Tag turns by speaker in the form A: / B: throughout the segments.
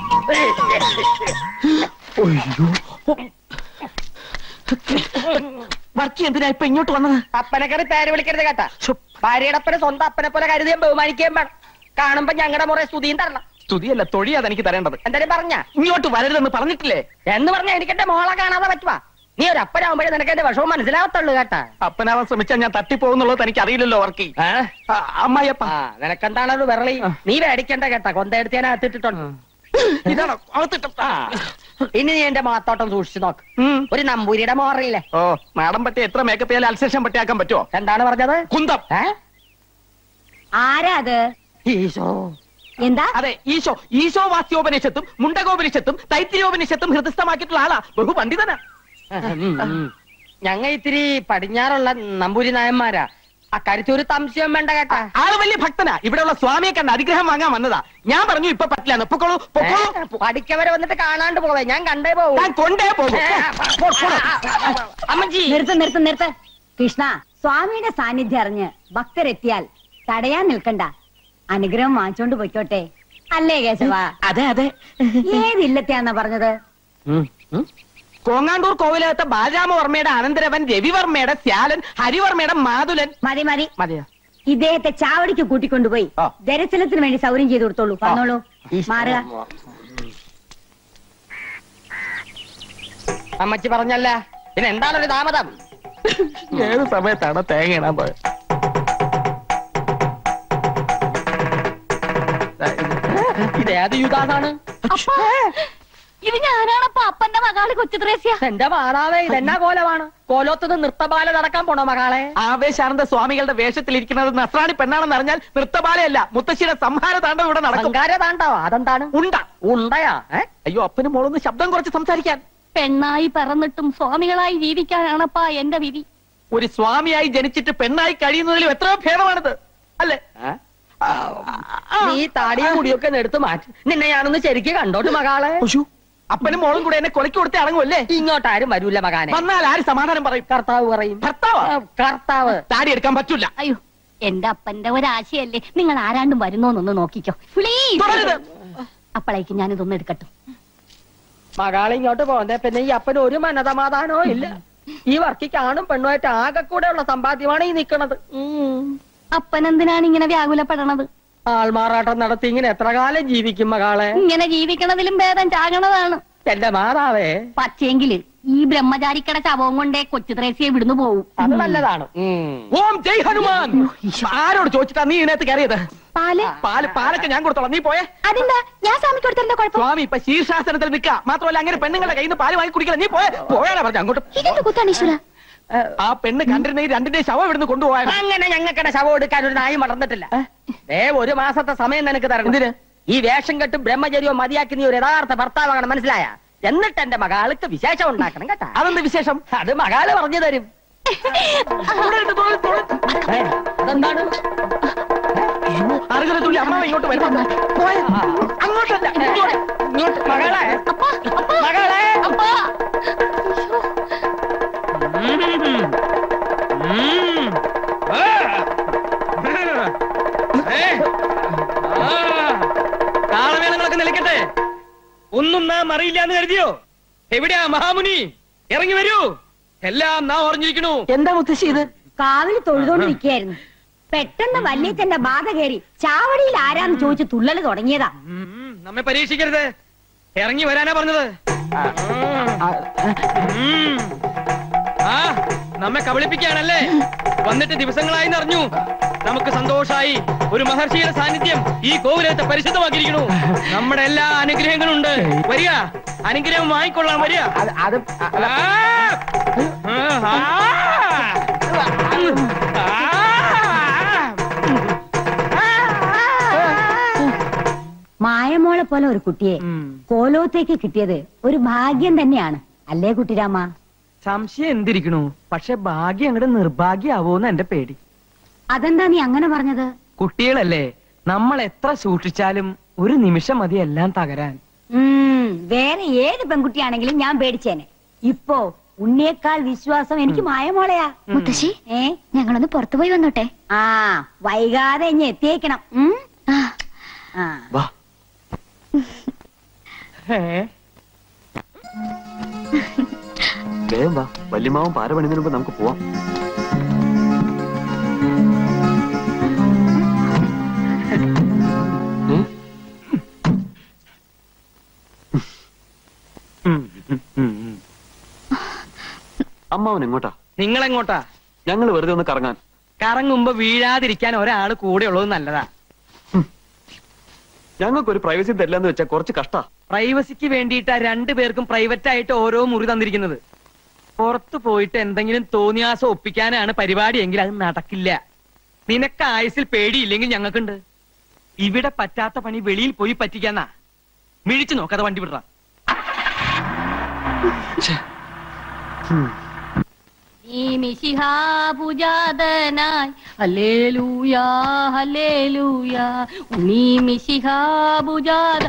A: വർക്കി എന്തിനാ ഇപ്പൊ ഇങ്ങോട്ട് വന്നത്
B: അപ്പനെ കയറി പേര് വിളിക്കരുത് കേട്ടാ ഭാര്യയുടെ അപ്പനെ സ്വന്തം അപ്പനെ പോലെ കരുതിയും ബഹുമാനിക്കുകയും വേണം കാണുമ്പോ ഞങ്ങളുടെ മുറേ സ്തുതിയും തരണം
A: സ്തുതിയല്ല തൊഴിയാത് എനിക്ക് തരേണ്ടത്
B: എന്തായാലും പറഞ്ഞ
A: ഇങ്ങോട്ട് വരരുതെന്ന് പറഞ്ഞിട്ടില്ലേ
B: എന്ന് പറഞ്ഞാ എനിക്ക് എന്റെ മോളെ കാണാതെ പറ്റുവാ നീ ഒരു അപ്പനാവുമ്പോഴേ നിനക്ക് എന്റെ വിഷമം മനസ്സിലാവത്തുള്ളൂ കേട്ടാ
A: അപ്പനാവാൻ ശ്രമിച്ചാൽ ഞാൻ തട്ടിപ്പോകുന്നുള്ളത് എനിക്ക് അറിയില്ലല്ലോ വർക്കി ആ, അമ്മായിയപ്പ
B: ആ നിനക്കെന്താണ് ഒരു വിരളി നീ മേടിക്കണ്ട കേട്ടാ കൊന്തയെടുത്ത് ഞാൻ അകത്തിട്ടിട്ടുണ്ട്
A: ഇതാണോ അകത്തിട്ട
B: ആ. ഇനി നീ എന്റെ മാത്തോട്ടം സൂക്ഷിച്ചു നോക്ക് ഒരു നമ്പൂരിയുടെ മോറില്ലേ
A: ഓ മാഡം പറ്റി എത്ര മേക്കപ്പ് ചെയ്യാൻ അൽസേഷൻ പറ്റിയാക്കാൻ പറ്റുമോ
B: എന്താണ് പറഞ്ഞത്
A: കുന്തം
B: ഏ
C: ആരാ അത്
B: ഈശോ
C: എന്താ
A: അതെ ഈശോ ഈശോ വാസ്യോപനിഷത്തും മുണ്ടകോപനിഷത്തും തൈത്തിരിയോപനിഷത്തും ഹൃദയസ്ഥമാക്കിയിട്ടുള്ള ആളാ ബഹു പണ്ഡിതനാ
B: ഉം, ഉം. ഞങ്ങ ഇത്തിരി പടിഞ്ഞാറുള്ള നമ്പൂരി നായന്മാരാ അക്കാര്യത്തിൽ ഒരു സംശയം വേണ്ട കേട്ടാ
A: ആള് വലിയ ഭക്തനാ ഇവിടെയുള്ള സ്വാമിയെ കണ്ട് അനുഗ്രഹം വാങ്ങാൻ വന്നതാ ഞാൻ പറഞ്ഞു ഇപ്പൊ പറ്റില്ല പൊക്കോളൂ പൊക്കോളൂ
B: പഠിക്കവരെ വന്നിട്ട് കാണാണ്ട് പോവേ ഞാൻ കണ്ടേ പോവും
A: ഞാൻ കൊണ്ടേ പോകും
B: അമ്മജി
C: നിർത്ത് നിർത്ത് നിർത്ത് കൃഷ്ണ സ്വാമിയുടെ സാന്നിധ്യം അറിഞ്ഞ് ഭക്തരെത്തിയാൽ തടയാൻ നിൽക്കണ്ട അനുഗ്രഹം വാങ്ങിച്ചോണ്ട് പൊയ്ക്കോട്ടെ അല്ലേ കേശവ
A: അതെ അതെ
C: ഏതില്ലത്തെയാന്നാ പറഞ്ഞത്
A: കോങ്ങാണ്ടൂർ കോവിലകത്തെ ബാലരാമവർമ്മയുടെ അനന്തരവൻ രവിവർമ്മയുടെ ശ്യാലൻ ഹരിവർമ്മയുടെ മാതുലൻ
C: മതി മതി
A: മതിയോ
C: ഇദ്ദേഹത്തെ ചാവടിക്ക് കൂട്ടിക്കൊണ്ടുപോയി
A: ആ.
C: ദർശനത്തിന് വേണ്ടി സൗകര്യം ചെയ്തു കൊടുത്തോളൂ വന്നോളൂ മാറുക
B: അമ്മച്ചി പറഞ്ഞല്ല പിന്നെ എന്താണ് ഒരു താമതം
A: ഏത് സമയത്താണ് തേങ്ങ ഇടാൻ പോയത്
B: ഇത് ഏത് യുഗാണ്
D: ഇത് ഞാനാണപ്പ അപ്പന്റെ മകള് കൊച്ചു ത്രേസ്യ
B: എന്റെ മാതാവേ ഇതെന്നാ കോലമാണ് കോലോത്തത് നൃത്തബാല നടക്കാൻ പോണോ മകളെ
A: ആവേശാനന്ദ സ്വാമികളുടെ വേഷത്തിലിരിക്കുന്നത് നസ്രാണി പെണ്ണാണെന്ന് അറിഞ്ഞാൽ നൃത്തബാലയല്ല മുത്തശ്ശിയുടെ സംഹാര താണ്ഡവം ഇവിടെ നടക്കും
B: അഹങ്കാര താണ്ടാവോ അതെന്താണ്
A: ഉണ്ട
B: ഉണ്ടയാ ഏ
A: അയ്യോ അപ്പനും മോളൊന്ന് ശബ്ദം കുറച്ച് സംസാരിക്കാൻ
D: പെണ്ണായി പറന്നിട്ടും സ്വാമികളായി ജീവിക്കാനാണപ്പാ എന്റെ വിധി
A: ഒരു സ്വാമിയായി ജനിച്ചിട്ട് പെണ്ണായി കഴിയുന്നതിലും എത്രയോ ഭേദമാണിത് അല്ലേ
B: നീ താടിയും മുടിയൊക്കെ ഒന്ന് എടുത്ത് മാറ്റി നിന്നെ ഞാനൊന്ന് ശരിക്ക് കണ്ടോട്ട് മകളെ
A: ഉശു, അപ്പനും മോളും കൂടെ എന്നെ കൊലക്കി കൊടുത്തേ അടങ്ങുമല്ലേ
B: ഇങ്ങോട്ടാരും വരൂല മകാനെ
A: വന്നാൽ ആര് സമാധാനം പറയും
B: കർത്താവ് പറയും
A: ഭർത്താവാ
B: ആ, കർത്താവ്
A: താടി എടുക്കാൻ പറ്റൂല
D: അയ്യോ എന്റെ അപ്പന്റെ ഒരാശയല്ലേ നിങ്ങൾ ആരാണ്ടും വരുന്നോന്നൊന്ന് നോക്കിക്കോ പ്ലീസ്
A: തുടരുത്.
D: അപ്പോഴേക്ക് ഞാനിതൊന്ന് എടുക്കട്ടെ
B: മകളെ ഇങ്ങോട്ട് പോകുന്നേ പിന്നെ ഈ അപ്പന് ഒരു മനതമാധാനവും ഇല്ല ഈ വർക്കി കാണും പെണ്ണുമായിട്ട് ആകെ കൂടെ ഉള്ള സമ്പാദ്യമാണ് ഈ നിക്കണത് ഉം.
D: അപ്പൻ എന്തിനാണ് ഇങ്ങനെ വ്യാകുലപ്പെടണത്
B: ആൾമാറാട്ടം നടത്തി ഇങ്ങനെ എത്ര കാലം ജീവിക്കും മകളെ
D: ഇങ്ങനെ ജീവിക്കണതിലും ഭേദം ചാകണതാണ്
B: എന്റെ മാതാവേ
D: പക്ഷേങ്കില് ഈ ബ്രഹ്മചാരിക്കട ശവവും കൊണ്ടേ കൊച്ചു ത്രേസ്യെ വിടുന്നു പോവും
B: അത് നല്ലതാണ്
A: ഓം ജയ് ഹനുമാൻ ആരോട് ചോദിച്ചിട്ടാ നീ ഇതിനകത്ത് കയറിയത്
D: പാല്
A: പാല് പാലൊക്കെ ഞാൻ കൊടുത്തോളാം നീ പോയേ
D: അതെന്താ ഞാൻ സ്വാമിക്ക് കൊടുത്തിരുന്ന കുഴപ്പം
A: സ്വാമി ഇപ്പൊ ശീർഷാസനത്തിൽ നിൽക്കുക മാത്രമല്ല അങ്ങനെ പെണ്ണുങ്ങളുടെ കയ്യിൽ നിന്ന് പാല് വാങ്ങി കുടിക്കില്ല നീ പോയേ പോയാലാ പറഞ്ഞു അങ്ങോട്ട്
D: ഇതെന്ത് കുത്താണ് ഈശ്വര
A: ആ പെണ്ണ് കണ്ടിരുന്ന ഈ രണ്ടിന്റെ ശവം ഇവിടുന്ന് കൊണ്ടുപോയാ
B: അങ്ങനെ ഞങ്ങൾക്കിടെ ശവം എടുക്കാൻ ഒരു നായി വളർന്നിട്ടില്ല ഏ ഒരു മാസത്തെ സമയം നിനക്ക് തരണം
A: എന്തിന്?
B: ഈ വേഷം കെട്ട് ബ്രഹ്മചര്യോ മതിയാക്കി നീ ഒരു യഥാർത്ഥ ഭർത്താവാകണം മനസ്സിലായ എന്നിട്ട് എന്റെ മകാൾക്ക് വിശേഷം ഉണ്ടാക്കണം കേട്ടാ
A: അതെന്ത് വിശേഷം
B: അത് മകാള് പറഞ്ഞു തരും
A: തുടരുത്, തുടരുത്, തുടരുത്.
B: ഏ, അതെന്താണ്
A: അറുകര തുള്ളി അമ്മാവ ഇങ്ങോട്ട് വരുന്നു പോയെ. അങ്ങോട്ടല്ല ഇങ്ങോട്ട്.
B: ഇങ്ങോട്ട് മകളെ മകളെ
A: താളമേളങ്ങളൊക്കെ നിലയ്ക്കട്ടെ ഒന്നും നാം അറിയില്ല എന്ന് കരുതിയോ എവിടെയാ മഹാമുനി ഇറങ്ങി വരൂ എല്ലാം നാം അറിഞ്ഞിരിക്കണു എന്താ മുത്തശ്ശി ഇത്
C: കാവിൽ തൊഴുതോണ്ടിരിക്കുകയായിരുന്നു പെട്ടെന്ന് വല്യച്ഛന്റെ ബാധ കയറി ചാവടിയിൽ ആരാന്ന് ചോദിച്ച് തുള്ളല് തുടങ്ങിയതാ
A: ഉം, നമ്മെ പരീക്ഷിക്കരുത് ഇറങ്ങി വരാനാ പറഞ്ഞത് ഉം. ആ നമ്മെ കബളിപ്പിക്കാണല്ലേ വന്നിട്ട് ദിവസങ്ങളായി അറിഞ്ഞു നമുക്ക് സന്തോഷായി ഒരു മഹർഷിയുടെ സാന്നിധ്യം ഈ കോവിലത്തെ പരിശുദ്ധമാക്കിയിരിക്കണു നമ്മുടെ എല്ലാ അനുഗ്രഹങ്ങളും ഉണ്ട് വരിക അനുഗ്രഹം വാങ്ങിക്കൊള്ളാം വരിക
B: അത് അത്
A: ആ! ആ! ആ!
C: മായമോളെ പോലെ ഒരു കുട്ടിയെ
A: ഉം.
C: കോലോത്തേക്ക് കിട്ടിയത് ഒരു ഭാഗ്യം തന്നെയാണ് അല്ലേ കുട്ടിരാമ
A: സംശയം എന്തിരിക്കണു പക്ഷെ ഭാഗ്യം അങ്ങോട്ട് നിർഭാഗ്യാവോന്ന് എന്റെ പേടി
C: അതെന്താ നീ അങ്ങനെ പറഞ്ഞത്
A: കുട്ടികളല്ലേ നമ്മൾ എത്ര സൂക്ഷിച്ചാലും ഒരു നിമിഷം മതി എല്ലാം തകരാൻ
C: ഉം, വേറെ ഏത് പെൺകുട്ടിയാണെങ്കിലും ഞാൻ പേടിച്ചേനെ ഇപ്പോ ഉണ്ണിയേക്കാൾ വിശ്വാസം എനിക്ക് മായമോളയാ
D: മുത്തശ്ശി
C: ഏ
D: ഞങ്ങളൊന്ന് പുറത്തു പോയി വന്നോട്ടെ
C: ആ വൈകാതെ ഇനി എത്തിയേക്കണം ഉം?
D: ആ
C: ആ
A: വാ
E: വേഗം വാ വല്യമാവും പാര പണിതിന് മുമ്പ് നമുക്ക് പോവാം ഉം? ഉം, ഉം, ഉം, ഉം. അമ്മാവൻ എങ്ങോട്ടാ
A: നിങ്ങൾ എങ്ങോട്ടാ
E: ഞങ്ങൾ വെറുതെ ഒന്ന് കറങ്ങാൻ
A: കറങ്ങുമ്പോ വീഴാതിരിക്കാൻ ഒരാള് കൂടെ ഉള്ളത് നല്ലതാ
E: ഞങ്ങൾക്ക് ഒരു പ്രൈവസി തരില്ലെന്ന് വെച്ചാൽ കുറച്ച് കഷ്ടാ
A: പ്രൈവസിക്ക് വേണ്ടിയിട്ടാ രണ്ടു പേർക്കും പ്രൈവറ്റ് ആയിട്ട് ഓരോ മുറി തന്നിരിക്കുന്നത് പുറത്തു പോയിട്ട് എന്തെങ്കിലും തോന്നിയാസം ഒപ്പിക്കാനാണ് പരിപാടി എങ്കിൽ അത് നടക്കില്ല നിനക്ക് ആയുസിൽ പേടിയില്ലെങ്കിൽ ഞങ്ങൾക്കുണ്ട് ഇവിടെ പറ്റാത്ത പണി വെളിയിൽ പോയി പറ്റിക്കാന്നാ മിഴിച്ചു നോക്കാതെ വണ്ടി വിടറ
D: നീ മിശിഹാപുജാതനായി ഹല്ലേലൂയാ ഹല്ലേലൂയാ നീ മിശിഹാപുജാത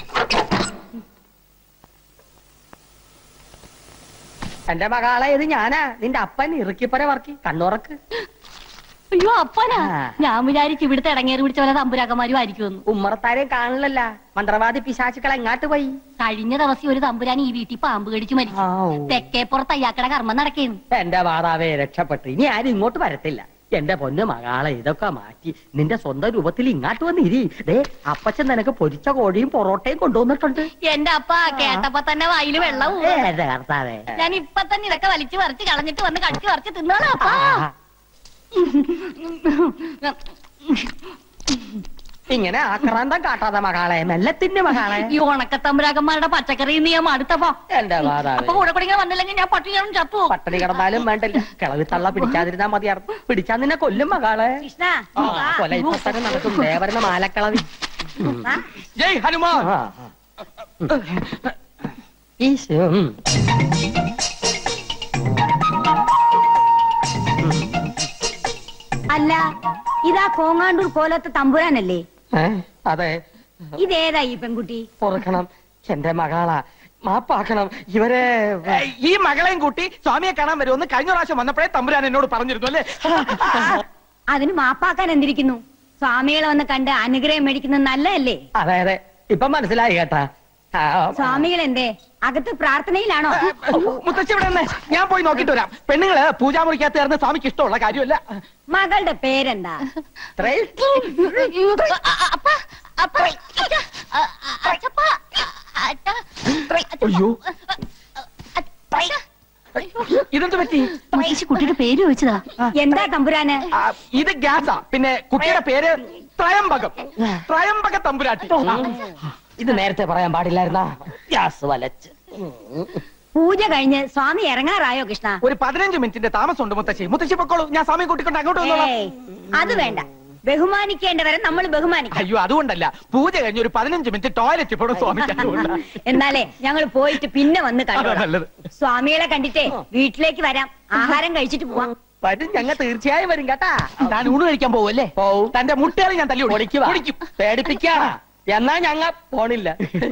B: എന്റെ മകളെ ഇത് ഞാനാ നിന്റെ അപ്പൻ ഇറുക്കിപ്പര വർക്കി കണ്ണുറക്ക്
D: അയ്യോ അപ്പനാ
B: ആ.
D: ഞാൻ വിചാരിച്ചു ഇവിടുത്തെ ഇടങ്ങേറി പിടിച്ച പോലെ തമ്പുരാക്കന്മാരും ആയിരിക്കുമെന്ന്
B: ഉമ്മറത്താരെയും കാണില്ലല്ല മന്ത്രവാദി പിശാചുക്കൾ എങ്ങാട്ട് പോയി
D: കഴിഞ്ഞ ദിവസം ഒരു തമ്പുരാൻ ഈ വീട്ടിൽ പാമ്പ് കടിച്ചു മരിച്ചു
B: ആവൂ.
D: തെക്കേപ്പുറത്ത് അയ്യാക്കട കർമ്മം നടക്കേന്നു
B: എന്റെ മാതാവേ രക്ഷപ്പെട്ടു ഇനി ആരും ഇങ്ങോട്ട് വരത്തില്ല എന്റെ പൊന്നു മകളെ ഇതൊക്കെ മാറ്റി നിന്റെ സ്വന്തം രൂപത്തിൽ ഇങ്ങാട്ട് വന്നിരി ദേ അപ്പച്ചൻ നിനക്ക് പൊരിച്ച കോഴിയും പൊറോട്ടയും കൊണ്ടുവന്നിട്ടുണ്ട്
D: എന്റെ അപ്പ കേട്ടപ്പോ തന്നെ വായില് വെള്ളവും
B: ഏ, എന്റെ കർത്താവേ
D: ഞാൻ ഇപ്പൊ തന്നെ ഇതൊക്കെ വലിച്ചു പറിച്ച് കളഞ്ഞിട്ട് വന്ന് കടിച്ചു പറിച്ച് തിന്നോളാം അപ്പാ
B: ആ, ഇങ്ങനെ ആക്രാന്തം കാട്ടാതെ മകളെ മെല്ലെ തിന്നു മകളെ
D: ഈ ഉണക്കത്തമ്പുരാക്കന്മാരുടെ പച്ചക്കറി നീ ഞാൻ മടുത്തപ്പോ
B: എന്റെ മാതാവേ
D: അപ്പൊ കൂടെ കൂടെ ഇങ്ങനെ വന്നില്ലെങ്കിൽ ഞാൻ പട്ടികളും ചത്തു
B: പട്ടിണി കിടന്നാലും വേണ്ടില്ല കിളവി തള്ള പിടിക്കാതിരുന്നാ മതിയായിരുന്നു പിടിച്ചാ നിന്നെ കൊല്ലും മകളെ
C: കൃഷ്ണ
B: ആ, കൊല ഇപ്പൊ തന്നെ നടക്കും ദേവരന മാലക്കളവി ഉം.
A: ജയ് ഹനുമാൻ
B: ആ, ആ. ഈശോ ഉം.
C: അല്ല ഇതാ കോങ്ങാണ്ടൂർ കോലത്തെ തമ്പുരാനല്ലേ
B: ഏ, അതെ
C: ഇതേതാ ഈ പെൺകുട്ടി
B: പൊറുക്കണം എന്റെ മകളാ മാപ്പാക്കണം ഇവരെ
A: ഈ മകളെയും കൂട്ടി സ്വാമിയെ കാണാൻ വരുമെന്ന് കഴിഞ്ഞ പ്രാവശ്യം വന്നപ്പോഴേ തമ്പുരാൻ എന്നോട് പറഞ്ഞിരുന്നു അല്ലേ
C: അതിന് മാപ്പാക്കാൻ എന്തിരിക്കുന്നു സ്വാമികളെ വന്ന് കണ്ട് അനുഗ്രഹം മേടിക്കുന്നത് നല്ലതല്ലേ
B: അതെ അതെ ഇപ്പൊ മനസ്സിലായി കേട്ടാ ആ,
C: സ്വാമികൾ എന്തേ അകത്ത് പ്രാർത്ഥനയിലാണോ
A: മുത്തച്ഛ ഇവിടെ നിന്ന് ഞാൻ പോയി നോക്കിട്ട് വരാം പെണ്ണുങ്ങള് പൂജാമുറിക്കകത്ത് ചേർന്ന് സ്വാമിക്ക് ഇഷ്ടമുള്ള കാര്യമല്ല
C: മകളുടെ പേരെന്താ
B: ഇത്രയും
D: അപ്പ അപ്പ അച്ചപ്പ
A: അയ്യോ ഇതെന്ത് പറ്റി
D: കുട്ടിയുടെ പേര് ചോദിച്ചതാ
C: എന്താ തമ്പുരാന്
A: ആ, ഇത് ഗ്യാസാ പിന്നെ കുട്ടിയുടെ പേര് ത്രയംബകം ത്രയംബക തമ്പുരാട്ടി
B: ഇത് നേരത്തെ പറയാൻ പാടില്ലായിരുന്നാ ഗ്യാസ് വലച്ച്
C: പൂജ കഴിഞ്ഞ് സ്വാമി ഇറങ്ങാറായോ കൃഷ്ണ
A: ഒരു പതിനഞ്ച് മിനിറ്റിന്റെ താമസമുണ്ട് മുത്തശ്ശി മുത്തശ്ശി പൊക്കോളൂ ഞാൻ സ്വാമിയെ കൂട്ടിക്കൊണ്ട് അങ്ങോട്ട് വന്നോളാം
C: ഏയ് അത് വേണ്ട ബഹുമാനിക്കേണ്ടവരെ നമ്മൾ ബഹുമാനിക്കണം
A: അയ്യോ അതുകൊണ്ടല്ല പൂജ കഴിഞ്ഞ് ഒരു പതിനഞ്ച് മിനിറ്റ് ടോയ്ലറ്റ് പോടും സ്വാമിക്ക് അതുകൊണ്ടാ.
C: എന്നാലേ ഞങ്ങൾ പോയിട്ട് പിന്നെ വന്ന്
A: അതാ
C: കണ്ടോളാം
A: നല്ലത്
C: സ്വാമികളെ കണ്ടിട്ടേ വീട്ടിലേക്ക് വരാം ആഹാരം കഴിച്ചിട്ട് പോവാം
B: വരും ഞങ്ങൾ തീർച്ചയായും വരും കേട്ടാ
A: താൻ ഊണ് കഴിക്കാൻ പോവല്ലേ
B: പോവും
A: തന്റെ മുട്ടേറി ഞാൻ തല്ലി
B: പൊളിക്കുക
A: പൊളിക്കും
B: പേടിപ്പിക്കാ എന്നാ ഞങ്ങ പോണില്ല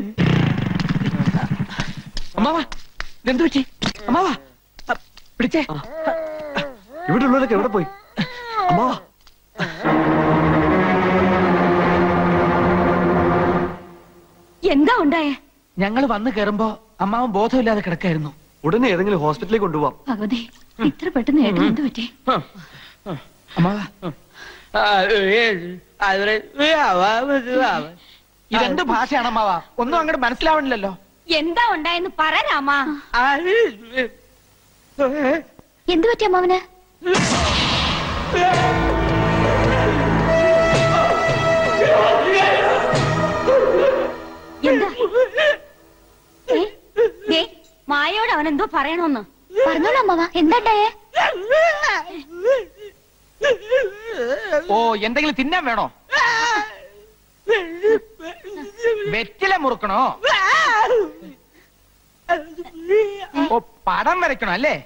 A: അമ്മാവാ ഇതെന്ത് പറ്റി അമ്മാവാ അ, പിടിച്ചേ
E: ഇവിടെ ഉള്ളവരൊക്കെ എവിടെ പോയി അമ്മാ
C: എന്താ ഉണ്ടായേ
A: ഞങ്ങൾ വന്ന് കേറുമ്പോ അമ്മാവൻ ബോധമില്ലാതെ കിടക്കായിരുന്നു
E: ഉടനെ ഏതെങ്കിലും ഹോസ്പിറ്റലിൽ കൊണ്ടുപോവാം
D: ഭഗവതി ഇത്ര പെട്ടെന്ന് ഏട്ടൻ എന്ത് പറ്റി
A: അമ്മാവാ ഇതെന്ത് ഭാഷയാണ് അമ്മാവാ ഒന്നും അങ്ങോട്ട് മനസ്സിലാവണില്ലല്ലോ
C: എന്താ ഉണ്ടായെന്ന് പറ രാമാ
D: എന്ത് പറ്റി അമ്മാവന്
C: എന്താ ഏ? ദേ, മായയോട് അവൻ എന്തോ പറയണോന്ന്
D: പറഞ്ഞോളൂ അമ്മാവ എന്താണ്ടായേ
A: ഓ എന്തെങ്കിലും തിന്നാൻ വേണോ വെറ്റില മുറുക്കണോ ഓ പടം വരയ്ക്കണോ അല്ലേ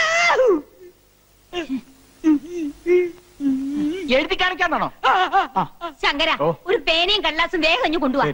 A: എഴുതി കാണിക്കാന്നാണോ
C: ശങ്കര
A: ഓ.
C: ഒരു പേനയും കടലാസും വേഗം ഇഞ്ഞു കൊണ്ടുപോവാ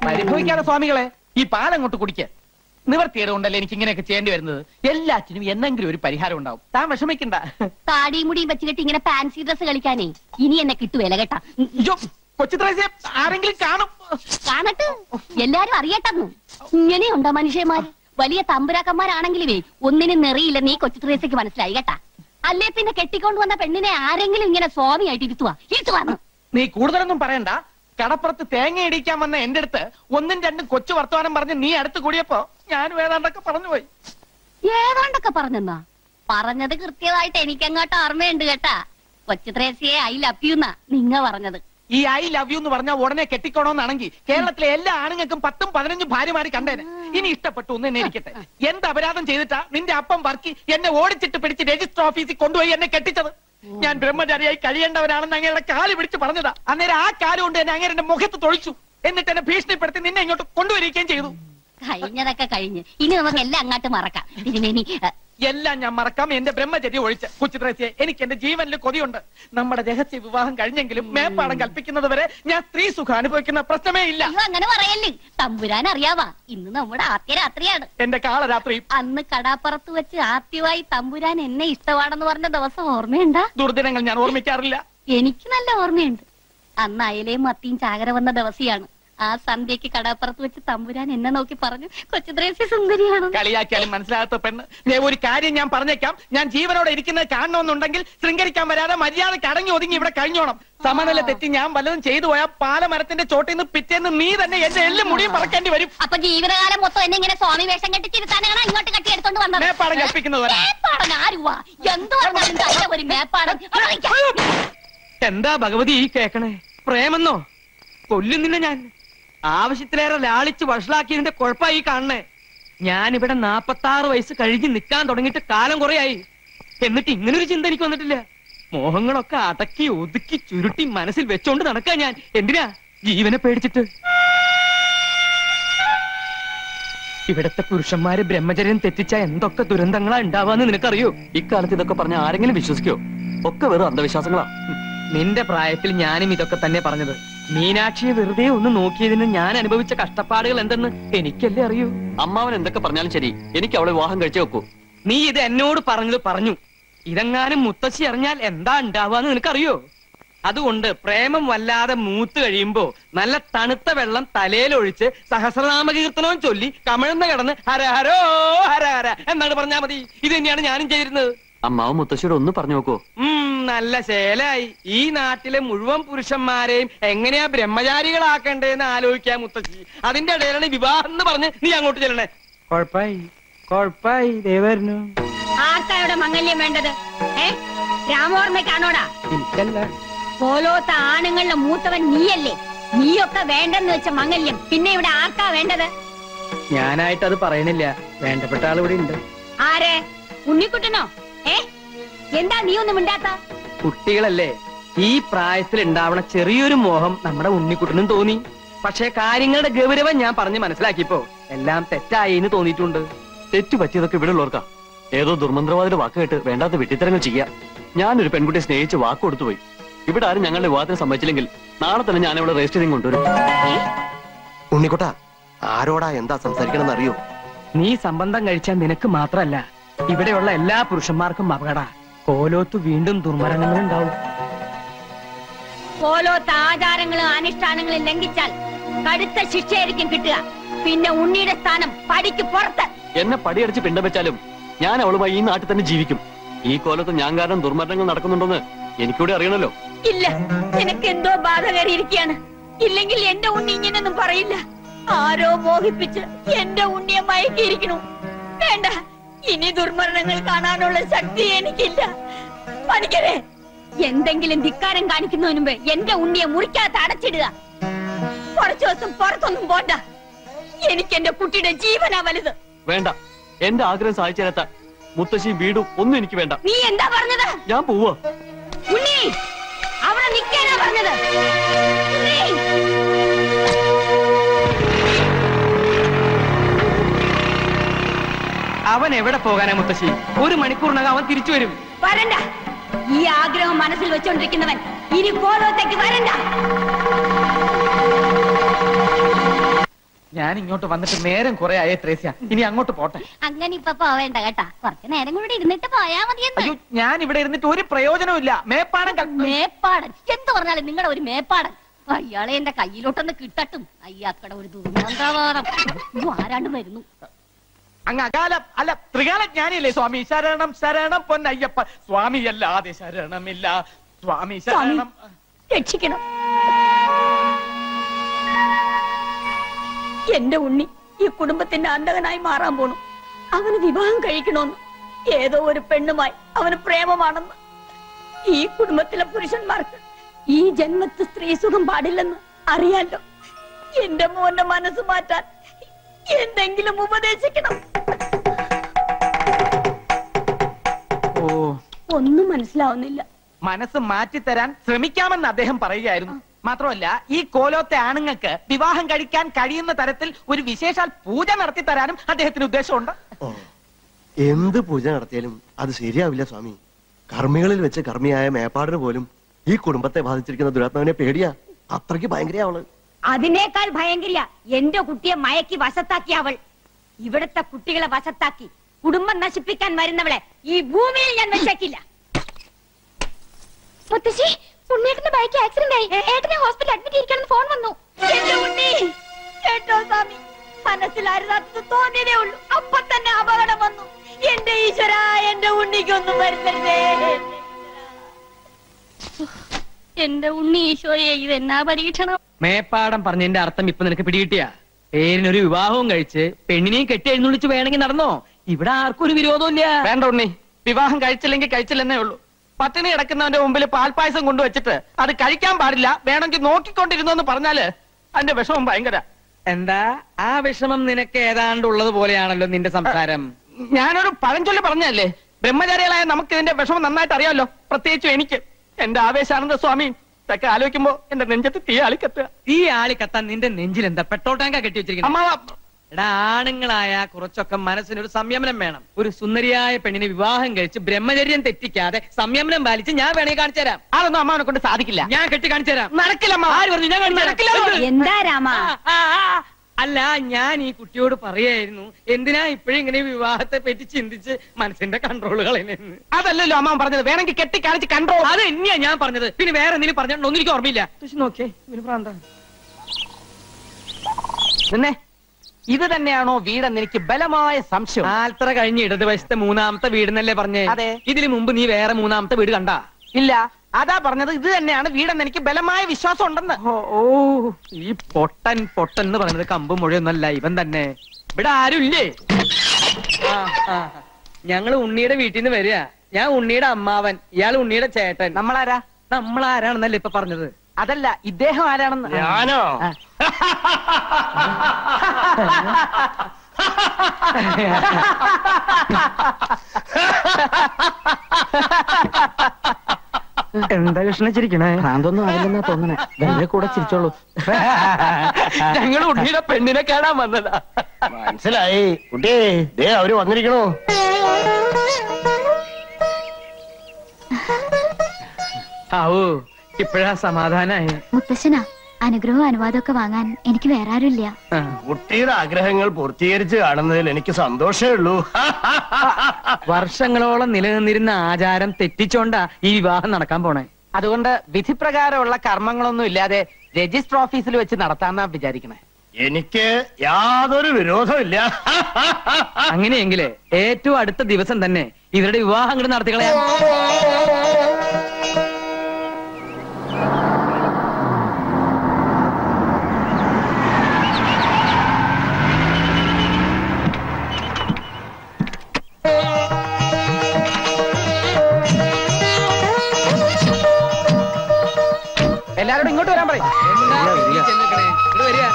F: പരിഭവിക്കാതെ സ്വാമികളെ ഈ പാലങ്ങോട്ട് കുടിക്ക് നിവർത്തിയത് കൊണ്ടല്ലേ എനിക്ക് ഇങ്ങനെയൊക്കെ ചെയ്യേണ്ടി വരുന്നത് എല്ലാറ്റിനും എന്നെങ്കിലും ഒരു പരിഹാരം ഉണ്ടാവും താൻ വിഷമിക്കണ്ട
D: താടിയും മുടിയും വെച്ചിട്ട് ഇങ്ങനെ ഫാൻസി ഡ്രസ് കളിക്കാനേ ഇനി എന്നെ കിട്ടുവല്ല കേട്ടാ ഉം,
F: അയ്യോ കൊച്ചു ത്രേസ്യ ആരെങ്കിലും കാണും
D: കാണട്ടെ എല്ലാരും അറിയട്ടെന്നു ഇങ്ങനെയുണ്ടോ മനുഷ്യന്മാര് വലിയ തമ്പുരാക്കന്മാരാണെങ്കിലുമേ ഒന്നിനും നെറിയില്ല നീ കൊച്ചു ത്രേസയ്ക്ക് മനസ്സിലായി കേട്ടാ അല്ലേ പിന്നെ കെട്ടിക്കൊണ്ട് വന്ന പെണ്ണിനെ ആരെങ്കിലും ഇങ്ങനെ സ്വാമിയായിട്ട് ഇരുത്തുവാ ഇരുത്തുവാന്ന്
F: നീ കൂടുതലൊന്നും പറയണ്ട കടപ്പുറത്ത് തേങ്ങ ഇടിക്കാൻ വന്ന എന്റെ അടുത്ത് ഒന്നും രണ്ടും കൊച്ചു വർത്തമാനം പറഞ്ഞ് നീ അടുത്ത് കൂടിയപ്പോ ഞാനും ഏതാണ്ടൊക്കെ പറഞ്ഞു പോയി
D: ഏതാണ്ടൊക്കെ പറഞ്ഞെന്നാ പറഞ്ഞത് കൃത്യമായിട്ട് എനിക്കങ്ങോട്ട് ഓർമ്മയുണ്ട് കേട്ടാ കൊച്ചു ത്രേസ്യയെ ഐ ലവ് യു എന്നാ നിങ്ങ പറഞ്ഞത്
F: ഈ ഐ ലവ് യു എന്ന് പറഞ്ഞാൽ ഉടനെ കെട്ടിക്കോണോന്നാണെങ്കിൽ കേരളത്തിലെ എല്ലാ ആണുങ്ങൾക്കും പത്തും പതിനഞ്ചും ഭാര്യമാര് കണ്ടേനെ ഇനി ഇഷ്ടപ്പെട്ടു ഒന്ന് എന്നെ ഇരിക്കട്ടെ എന്ത് അപരാധം ചെയ്തിട്ടാ നിന്റെ അപ്പം വർക്കി എന്നെ ഓടിച്ചിട്ട് പിടിച്ച് രജിസ്റ്റർ ഓഫീസിൽ കൊണ്ടുപോയി എന്നെ കെട്ടിച്ചത് ഞാൻ ബ്രഹ്മചാരിയായി കഴിയേണ്ടവരാണെന്ന് അങ്ങയുടെ കാല് പിടിച്ച് പറഞ്ഞതാ അന്നേരം ആ കാല് കൊണ്ട് എന്നെ അങ്ങനെ എന്റെ മുഖത്ത് തൊഴിച്ചു എന്നിട്ട് എന്നെ ഭീഷണിപ്പെടുത്തി നിന്നെ ഇങ്ങോട്ട് കൊണ്ടുവരികയും ചെയ്തു
D: കഴിഞ്ഞതൊക്കെ കഴിഞ്ഞ് ഇനി നമുക്ക് എല്ലാം അങ്ങോട്ട് മറക്കാം തിരുമേനി അ,
F: എല്ലാം ഞാൻ മറക്കാം എന്റെ ബ്രഹ്മചര്യ ഒഴിച്ച് കുച്ചിത്രേസ്യെ എനിക്ക് എന്റെ ജീവനിൽ കൊതിയുണ്ട് നമ്മുടെ രഹസ്യ വിവാഹം കഴിഞ്ഞെങ്കിലും മേപ്പാടം കൽപ്പിക്കുന്നത് വരെ ഞാൻ സ്ത്രീ സുഖം അനുഭവിക്കുന്ന പ്രശ്നമേ ഇല്ല
D: അയ്യോ അങ്ങനെ പറയല്ലേ തമ്പുരാൻ അറിയാവാ ഇന്ന് നമ്മുടെ ആദ്യ രാത്രിയാണ്
F: എന്റെ കാളരാത്രി
D: അന്ന് കടാപ്പുറത്ത് വെച്ച് ആദ്യമായി തമ്പുരാൻ എന്നെ ഇഷ്ടമാണെന്ന് പറഞ്ഞ ദിവസം ഓർമ്മയുണ്ടാ
F: ദുർദിനങ്ങൾ ഞാൻ ഓർമ്മിക്കാറില്ല
D: എനിക്ക് നല്ല ഓർമ്മയുണ്ട് അന്ന് അയലയും മത്തിയും ചാകര വന്ന ദിവസിയാണ് ആ സന്ധ്യക്ക് കടാപ്പുറത്ത് വെച്ച് തമ്പുരാൻ എന്നെ നോക്കി പറഞ്ഞു കൊച്ചുദ്രേസ്യ സുന്ദരിയാണ്
F: കളിയാക്കിയാലും മനസ്സിലാകാത്ത പെണ്ണ് ദേ ഒരു കാര്യം ഞാൻ പറഞ്ഞേക്കാം ഞാൻ ജീവനോടെ ഇരിക്കുന്നത് കാണണമെന്നുണ്ടെങ്കിൽ ശൃംഗരിക്കാൻ വരാതെ മര്യാദയ്ക്ക് അടങ്ങി ഒതുങ്ങി ഇവിടെ കഴിഞ്ഞോണം സമനില തെറ്റി ഞാൻ വല്ലതും ചെയ്തു പോയാൽ പാലമരത്തിന്റെ ചോട്ടിൽ നിന്ന് പിറ്റേന്ന് നീ തന്നെ എന്റെ എല്ലും മുടിയും പറക്കേണ്ടി വരും
D: അപ്പൊ ജീവിതകാലം മൊത്തം എന്നെ ഇങ്ങനെ സ്വാമി വേഷം കെട്ടി തിരുത്താനാണ് ഇങ്ങോട്ട് കെട്ടി എടുത്തോണ്ട് വന്നത്
F: മേപ്പാടം കൽപ്പിക്കുന്നത് വരെ.
D: മേപ്പാടൻ ആരുവാ എന്ത് പറഞ്ഞാലും തന്റെ ഒരു മേപ്പാടൻ
A: എന്താ ഭഗവതി ഈ കേക്കണേ പ്രേമെന്നോ കൊല്ലുന്നില്ല ഞാൻ ആവശ്യത്തിലേറെ ലാളിച്ച് വഷളാക്കിയതിന്റെ കുഴപ്പമായി കാണണേ ഞാനിവിടെ നാപ്പത്തി ആറ് വയസ്സ് കഴിഞ്ഞ് നിൽക്കാൻ തുടങ്ങിയിട്ട് കാലം കുറയായി എന്നിട്ട് ഇങ്ങനൊരു ചിന്ത എനിക്ക് വന്നിട്ടില്ല മോഹങ്ങളൊക്കെ അടക്കി ഒതുക്കി ചുരുട്ടി മനസ്സിൽ വെച്ചോണ്ട് നടക്കാ ഞാൻ എന്തിനാ ജീവനെ പേടിച്ചിട്ട് ഇവിടത്തെ പുരുഷന്മാര് ബ്രഹ്മചര്യം തെറ്റിച്ച എന്തൊക്കെ ദുരന്തങ്ങളാ ഉണ്ടാവാന്ന് നിനക്കറിയോ
E: ഇക്കാലത്ത് ഇതൊക്കെ പറഞ്ഞ ആരെങ്കിലും വിശ്വസിക്കോ ഒക്കെ വെറും അന്ധവിശ്വാസങ്ങളാ
A: നിന്റെ പ്രായത്തിൽ ഞാനും ഇതൊക്കെ തന്നെ പറഞ്ഞത് മീനാക്ഷിയെ വെറുതെ ഒന്ന് നോക്കിയതിന് ഞാൻ അനുഭവിച്ച കഷ്ടപ്പാടുകൾ എന്തെന്ന് എനിക്കല്ലേ അറിയൂ
E: അമ്മാവൻ എന്തൊക്കെ പറഞ്ഞാലും ശരി എനിക്ക് അവളെ വിവാഹം കഴിച്ചു വെക്കൂ
A: നീ ഇത് എന്നോട് പറഞ്ഞത് പറഞ്ഞു ഇതെങ്ങാനും മുത്തശ്ശി അറിഞ്ഞാൽ എന്താ ഉണ്ടാവാന്ന് നിനക്കറിയോ അതുകൊണ്ട് പ്രേമം വല്ലാതെ മൂത്ത് കഴിയുമ്പോ നല്ല തണുത്ത വെള്ളം തലയിലൊഴിച്ച് സഹസ്രനാമ കീർത്തനവും ചൊല്ലി കമിഴ്ന്ന് കിടന്ന് ഹരഹരോ ഹരഹര എന്നാണ് പറഞ്ഞാ മതി ഇത് തന്നെയാണ് ഞാനും ചെയ്തിരുന്നത്
E: അമ്മാവൻ മുത്തശ്ശിയോട് ഒന്ന് പറഞ്ഞു നോക്കൂ
A: ഉം നല്ല ശേലായി ഈ നാട്ടിലെ മുഴുവൻ പുരുഷന്മാരെയും എങ്ങനെയാ ബ്രഹ്മചാരികളാക്കണ്ടേന്ന് ആലോചിക്കാൻ മുത്തശ്ശി അതിന്റെ ഇടയിലാണ് ഈ വിവാഹം എന്ന് പറഞ്ഞ് നീ അങ്ങോട്ട് ചെല്ലണേ കൊഴപ്പായി കൊഴപ്പായി ദേവരനു
C: ആർക്കായുടെ മംഗല്യം വേണ്ടത് ഏ രാമോർമ്മയ്ക്കാണോടാ
A: എനിക്കല്ല
C: പോലോത്ത ആണുങ്ങളുടെ മൂത്തവൻ നീയല്ലേ നീയൊക്കെ വേണ്ടെന്ന് വെച്ച മംഗല്യം പിന്നെ ഇവിടെ ആർക്കാ വേണ്ടത്
A: ഞാനായിട്ട് അത് പറയണില്ല വേണ്ടപ്പെട്ട ആൾ ഇവിടെ ഉണ്ട്
C: ആരെ ഉണ്ണിക്കുട്ടനോ ഏ എന്താ നീ ഒന്നും മിണ്ടാത്ത
A: കുട്ടികളല്ലേ ഈ പ്രായത്തിൽ ഉണ്ടാവണ ചെറിയൊരു മോഹം നമ്മുടെ ഉണ്ണിക്കുട്ടനും തോന്നി പക്ഷേ കാര്യങ്ങളുടെ ഗൗരവം ഞാൻ പറഞ്ഞ് മനസ്സിലാക്കിയപ്പോ എല്ലാം തെറ്റായി എന്ന് തോന്നിയിട്ടുണ്ട്
E: തെറ്റു പറ്റിയതൊക്കെ ഇവിടെ ഉള്ളവർക്കാ ഏതോ ദുർമന്ത്രവാദിയുടെ വാക്ക് കേട്ട് വേണ്ടാത്ത വെട്ടിത്തരങ്ങൾ ചെയ്യാ ഞാനൊരു പെൺകുട്ടിയെ സ്നേഹിച്ച് വാക്ക് കൊടുത്തു പോയി ഇവിടെ ആരും ഞങ്ങളുടെ വിവാഹത്തിന് സമ്മതിച്ചില്ലെങ്കിൽ നാളെ തന്നെ ഞാൻ ഇവിടെ രജിസ്റ്റർ ചെയ്ത് കൊണ്ടുവരും
G: ഉണ്ണിക്കുട്ട ആരോടാ എന്താ സംസാരിക്കണം അറിയോ
A: നീ സംബന്ധം കഴിച്ചാൽ നിനക്ക് മാത്രല്ല ഇവിടെയുള്ള എല്ലാ പുരുഷന്മാർക്കും അപകട കോലോത്ത് വീണ്ടും ദുർമരണങ്ങൾ ഉണ്ടാവും
C: പോലോത്ത ആചാരങ്ങളും അനുഷ്ഠാനങ്ങളും ലംഘിച്ചാൽ കടുത്ത ശിക്ഷയായിരിക്കും കിട്ടുക പിന്നെ ഉണ്ണിയുടെ സ്ഥാനം പടിക്ക് പുറത്ത്
E: എന്നെ പടിയടിച്ച് പിണ്ടം വെച്ചാലും ഞാൻ അവളുമായി ഈ നാട്ടിൽ തന്നെ ജീവിക്കും ഈ കോലത്ത് ഞാൻ കാരണം ദുർമരണങ്ങൾ നടക്കുന്നുണ്ടെന്ന് എനിക്കൂടെ അറിയണല്ലോ
C: ഇല്ല നിനക്ക് എന്തോ ബാധ കയറിയിരിക്കുകയാണ് ഇല്ലെങ്കിൽ എന്റെ ഉണ്ണി ഇങ്ങനൊന്നും പറയില്ല ആരോ മോഹിപ്പിച്ച് എന്റെ ഉണ്ണിയെ മയക്കിയിരിക്കണു വേണ്ട ഇനി ദുർമരണങ്ങൾ കാണാനുള്ള ശക്തി എനിക്കില്ല പണിക്കരെ എന്തെങ്കിലും ധിക്കാരം കാണിക്കുന്നതിന് മുമ്പ് എന്റെ ഉണ്ണിയെ മുറിക്കകത്ത് അടച്ചിടുക കുറച്ചു ദിവസം പുറത്തൊന്നും പോണ്ട എനിക്ക് എന്റെ കുട്ടിയുടെ ജീവനാ വലുത്
E: വേണ്ട എന്റെ ആഗ്രഹം സാധിച്ചു തരാത്ത മുത്തശ്ശിയും വീടും ഒന്നും എനിക്ക് വേണ്ട
C: നീ എന്താ പറഞ്ഞത്
E: ഞാൻ പോവാ
C: ഉണ്ണി അവിടെ നിൽക്കാനാ പറഞ്ഞത് ഉണ്ണി
A: അവൻ എവിടെ പോകാനാ മുത്തശ്ശി ഒരു മണിക്കൂറിനകം അവൻ തിരിച്ചു വരും
C: വരണ്ട ഈ ആഗ്രഹം മനസ്സിൽ വെച്ചോണ്ടിരിക്കുന്നവൻ ഇനി കോലോത്തേക്ക് വരണ്ട
F: ഞാൻ ഇങ്ങോട്ട് വന്നിട്ട് നേരം കുറെ ആയേ ത്രേസ്യ ഇനി അങ്ങോട്ട് പോട്ടെ
D: അങ്ങനെ ഇപ്പൊ പോവേണ്ട കേട്ടാ കുറച്ച് നേരം കൂടി ഇരുന്നിട്ട് പോയാ മതിയെന്ന്
F: അയ്യോ ഞാൻ ഇവിടെ ഇരുന്നിട്ട് ഒരു പ്രയോജനവും ഇല്ല മേപ്പാടം ക-
D: മേപ്പാടൻ എന്ത് പറഞ്ഞാലും നിങ്ങളുടെ ഒരു മേപ്പാടൻ അയാളെ എന്റെ കയ്യിലോട്ടൊന്ന് കിട്ടട്ടും അയ്യാക്കടെ ഒരു ദുർഗന്ധവാദം അയ്യോ, ആരാണ്ട് വരുന്നു
F: അങ്ങ് അകാല അല്ല ത്രികാല ജ്ഞാനിയല്ലേ സ്വാമി ശരണം ശരണം പൊന്നയ്യപ്പ സ്വാമി അല്ലാതെ ശരണമില്ല സ്വാമി ശരണം
C: രക്ഷിക്കണം എന്റെ ഉണ്ണി ഈ കുടുംബത്തിന്റെ അന്തകനായി മാറാൻ പോണു അവന് വിവാഹം കഴിക്കണമെന്ന് ഏതോ ഒരു പെണ്ണുമായി അവന് പ്രേമമാണെന്ന് ഈ കുടുംബത്തിലെ പുരുഷന്മാർക്ക് ഈ ജന്മത്ത് സ്ത്രീ സുഖം പാടില്ലെന്ന് അറിയാലോ എന്റെ മോന്റെ മനസ്സ് മാറ്റാൻ എന്തെങ്കിലും ഉപദേശിക്കണം
F: ഓ
C: ഒന്നും മനസ്സിലാവുന്നില്ല
F: മനസ്സ് മാറ്റിത്തരാൻ ശ്രമിക്കാമെന്ന് അദ്ദേഹം പറയുകയായിരുന്നു മാത്രമല്ല ഈ കോലോത്തെ ആണുങ്ങൾക്ക് വിവാഹം കഴിക്കാൻ കഴിയുന്ന തരത്തിൽ ഒരു വിശേഷാൽ പൂജ നടത്തി തരാനും അദ്ദേഹത്തിന് ഉദ്ദേശമുണ്ട്
G: ഓ, എന്ത് പൂജ നടത്തിയാലും അത് ശരിയാവില്ല സ്വാമി കർമ്മികളിൽ വെച്ച് കർമ്മിയായ മേപ്പാടിന് പോലും ഈ കുടുംബത്തെ ബാധിച്ചിരിക്കുന്ന ദുരാത്മാവിനെ പേടിയാ അത്രയ്ക്ക് ഭയങ്കര അവള്
C: അതിനേക്കാൾ ഭയങ്കരിയ എന്റെ കുട്ടിയെ മയക്കി വശത്താക്കി അവൾ ഇവിടുത്തെ കുട്ടികളെ വശത്താക്കി കുടുംബം നശിപ്പിക്കാൻ വരുന്നവളെ ഈ ഭൂമിയിൽ ഞാൻ വെച്ചേക്കില്ല
D: മുത്തശ്ശി ഉണ്ണേട്ടന്റെ ബൈക്ക് ആക്സിഡന്റ് ആയി ഏട്ടനെ ഹോസ്പിറ്റലിൽ അഡ്മിറ്റ് ചെയ്യിക്കണം ഫോൺ വന്നു
C: എന്റെ ഉണ്ണി കേട്ടോ സ്വാമി മനസ്സിൽ അരുതാത്തത് തോന്നിയതേ ഉള്ളൂ അപ്പൊ തന്നെ അപകടം വന്നു എന്റെ ഈശ്വര എന്റെ ഉണ്ണിക്കൊന്നും വരുത്തരുതേ
D: എന്റെ ഉണ്ണി ഈശോയെ ഇത് എന്നാ പരീക്ഷണം
A: മേപ്പാടം പറഞ്ഞതിന്റെ അർത്ഥം ഇപ്പൊ നിനക്ക് പിടികിട്ടിയ പേരിനൊരു വിവാഹവും കഴിച്ച് പെണ്ണിനെയും കെട്ടി എഴുന്നള്ളിച്ച് വേണമെങ്കിൽ നടന്നോ ഇവിടെ ആർക്കും ഒരു വിരോധമില്ല
F: വേണ്ട ഉണ്ണി വിവാഹം കഴിച്ചില്ലെങ്കിൽ കഴിച്ചില്ലെന്നേ ഉള്ളൂ പട്ടിണി കിടക്കുന്നവന്റെ മുമ്പിൽ പാൽപ്പായസം കൊണ്ടുവച്ചിട്ട് അത് കഴിക്കാൻ പാടില്ല വേണമെങ്കിൽ നോക്കിക്കൊണ്ടിരുന്നു എന്ന് പറഞ്ഞാല് അതിന്റെ വിഷമം ഭയങ്കര
A: എന്താ ആ വിഷമം നിനക്ക് ഏതാണ്ട് ഉള്ളത് പോലെയാണല്ലോ നിന്റെ സംസാരം
F: ഞാനൊരു പഴഞ്ചൊല്ലി പറഞ്ഞല്ലേ ബ്രഹ്മചാരികളായ നമുക്ക് ഇതിന്റെ വിഷമം നന്നായിട്ട് അറിയാമല്ലോ പ്രത്യേകിച്ചും എനിക്ക് എന്റെ ആവേശാനന്ദ സ്വാമി ഇതൊക്കെ ആലോചിക്കുമ്പോ എന്റെ നെഞ്ചത്ത് തീ അളിക്കത്തുക
A: ഈ ആളി കത്താൻ നിന്റെ നെഞ്ചിൽ എന്താ പെട്രോൾ ടാങ്കാ കെട്ടി വെച്ചിരിക്കുന്നത്
F: അമ്മാവ
A: എടാ ആണുങ്ങളായ കുറച്ചൊക്കെ മനസ്സിനൊരു സംയമനം വേണം ഒരു സുന്ദരിയായ പെണ്ണിനെ വിവാഹം കഴിച്ച് ബ്രഹ്മചര്യം തെറ്റിക്കാതെ സംയമനം പാലിച്ച് ഞാൻ വേണമെങ്കിൽ കാണിച്ചു തരാം
F: അതൊന്നും അമ്മാവനെ കൊണ്ട് സാധിക്കില്ല
A: ഞാൻ കെട്ടി കാണിച്ചു തരാം
F: നടക്കില്ല അമ്മാവ.
A: ആര് പറഞ്ഞു ഞാൻ കാണിച്ചു തരാം.
F: നടക്കില്ല അമ്മാവ.
C: എന്താ രാമ
A: ആ, ആ, ആ. അല്ല ഞാൻ ഈ കുട്ടിയോട് പറയായിരുന്നു എന്തിനാ ഇപ്പോഴും ഇങ്ങനെ വിവാഹത്തെ പറ്റി ചിന്തിച്ച് മനസ്സിന്റെ കൺട്രോൾ കളയുന്നെന്ന്
F: അതല്ലല്ലോ അമ്മാവൻ പറഞ്ഞത് വേണമെങ്കിൽ കെട്ടി കാണിച്ച് കണ്ടോ
A: അത് തന്നെയാ ഞാൻ പറഞ്ഞത് പിന്നെ വേറെ എന്തെങ്കിലും പറഞ്ഞോ ഒന്നും എനിക്ക് ഓർമ്മയില്ല പക്ഷെ നോക്കിയേ ഇവന് പ്രാന്താണ്
F: നിന്നെ ഇത് തന്നെയാണോ വീടെന്ന് എനിക്ക് ബലമായ സംശയം
A: ആൽത്തറ കഴിഞ്ഞ് ഇടതുവശത്തെ മൂന്നാമത്തെ വീടെന്നല്ലേ പറഞ്ഞേ
F: അതെ.
A: ഇതിനു മുമ്പ് നീ വേറെ മൂന്നാമത്തെ വീട് കണ്ടാ
F: ഇല്ല അതാ പറഞ്ഞത് ഇത് തന്നെയാണ് വീടെന്ന് എനിക്ക് ബലമായ വിശ്വാസം ഉണ്ടെന്ന്
A: ഓ ഓ ഈ പൊട്ടൻ പൊട്ടൻ എന്ന് പറയുന്നത് കമ്പ് മുഴയൊന്നല്ല ഇവൻ തന്നെ ഇവിടെ ആരും ഇല്ലേ ആ, ആ. ഞങ്ങള് ഉണ്ണിയുടെ വീട്ടിൽ നിന്ന് വരിക ഞാൻ ഉണ്ണിയുടെ അമ്മാവൻ ഇയാൾ ഉണ്ണിയുടെ ചേട്ടൻ
F: നമ്മളാരാ
A: നമ്മൾ ആരാണെന്നല്ലേ ഇപ്പൊ പറഞ്ഞത്
F: അതല്ല ഇദ്ദേഹം ആരാണെന്ന്
G: ഞാനോ
A: എന്താ കൃഷ്ണ ചിരിക്കണേ
F: ഭ്രാന്തൊന്നും ആവില്ലെന്നാ തോന്നണേ വെറുതെ കൂടെ ചിരിച്ചോളൂ
A: ഞങ്ങൾ ഉണ്ണിയുടെ പെണ്ണിനെ കാണാൻ വന്നതാ
G: മനസ്സിലായി കുട്ടിയെ ദേ അവര് വന്നിരിക്കണോ
A: ആവൂ ഇപ്പഴാ സമാധാനായി
H: മുത്തശ്ശനാ അനുഗ്രഹവും അനുവാദമൊക്കെ വാങ്ങാൻ എനിക്ക് വേറെ ആരുമില്ല
A: ആ.
G: കുട്ടിയുടെ ആഗ്രഹങ്ങൾ പൂർത്തീകരിച്ച് കാണുന്നതിൽ എനിക്ക് സന്തോഷമേ ഉള്ളൂ
A: വർഷങ്ങളോളം നിലനിന്നിരുന്ന ആചാരം തെറ്റിച്ചോണ്ടാ ഈ വിവാഹം നടക്കാൻ പോണേ
F: അതുകൊണ്ട് വിധിപ്രകാരമുള്ള കർമ്മങ്ങളൊന്നും ഇല്ലാതെ രജിസ്റ്റർ ഓഫീസിൽ വെച്ച് നടത്താന്നാ വിചാരിക്കണേ
G: എനിക്ക് യാതൊരു വിരോധമില്ല
A: അങ്ങനെയെങ്കില് ഏറ്റവും അടുത്ത ദിവസം തന്നെ ഇവരുടെ വിവാഹം അങ്ങോട്ട് നടത്തിക്കളയാം
F: എല്ലാരോടും ഇങ്ങോട്ട് വരാൻ പറയും
A: എന്താ ഈ ചെന്നിക്കണേ? ഇങ്ങട് വരിക.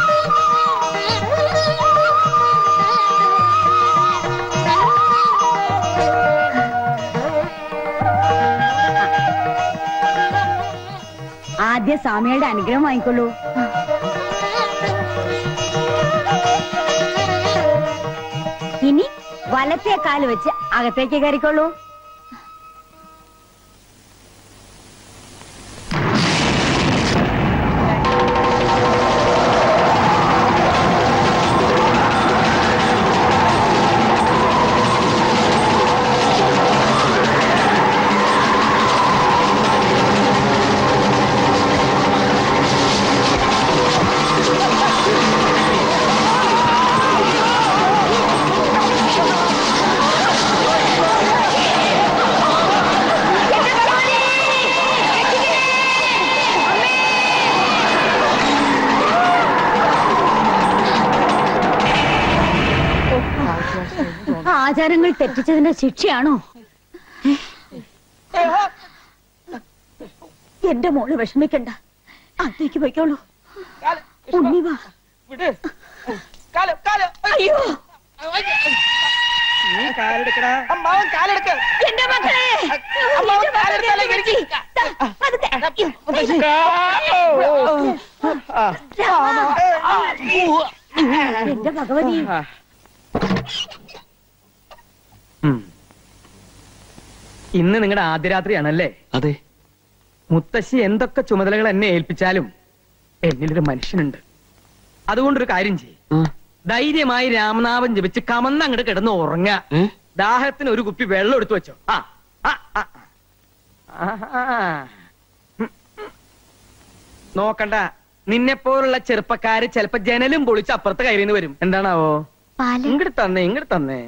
C: ആദ്യം സ്വാമിയുടെ അനുഗ്രഹം വാങ്ങിക്കൊള്ളൂ ഇനി വലത്തെ കാല് വെച്ച് അകത്തേക്ക് കയറിക്കൊള്ളൂ ആചാരങ്ങൾ തെറ്റിച്ചതിന്റെ ശിക്ഷയാണോ എന്റെ മോള് വിഷമിക്കണ്ട അത്തേക്ക് പോയിക്കോളൂ
F: കാല്,
C: ഉണ്ണി വാ
F: വിട് കാല് കാല്
C: അയ്യോ
A: നീ കാലെടുക്കടാ
F: അമ്മാവൻ കാലെടുക്ക്
C: എന്റെ മക്കളെ
F: അമ്മാവൻ
C: എന്റെ മക്കളെ
F: കാലെടുത്താലേ
C: വിളിച്ച്. ദാ, പതുക്കെ. എന്റെ ഭഗവതി
A: ഉം. ഇന്ന് നിങ്ങളുടെ ആദ്യരാത്രിയാണല്ലേ
E: അതെ
A: മുത്തശ്ശി എന്തൊക്കെ ചുമതലകൾ എന്നെ ഏൽപ്പിച്ചാലും എന്നിലൊരു മനുഷ്യനുണ്ട് അതുകൊണ്ടൊരു കാര്യം ചെയ്യും
E: ആ,
A: ധൈര്യമായി രാമനാമം ജപിച്ച് കമന്ന് അങ്ങോട്ട് കിടന്ന് ഉറങ്ങ
E: ഏ?
A: ദാഹത്തിന് ഒരു കുപ്പി വെള്ളം എടുത്തു വെച്ചോ ആ ആ, ആ, ആ. ആഹാ. ഉം, ഉം. നോക്കണ്ട നിന്നെ പോലുള്ള ചെറുപ്പക്കാര് ചിലപ്പോ ജനലും പൊളിച്ച് അപ്പുറത്ത് കയറിന്ന് വരും എന്താണാവോ
H: പാല്
A: ഇങ്ങോട്ട് തന്നേ ഇങ്ങോട്ട് തന്നേ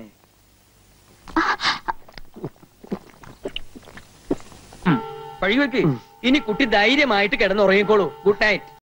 A: ഉം, വഴി വെക്ക് ഇനി കുട്ടി ധൈര്യമായിട്ട് കിടന്നുറങ്ങിക്കോളൂ ഗുഡ് നൈറ്റ്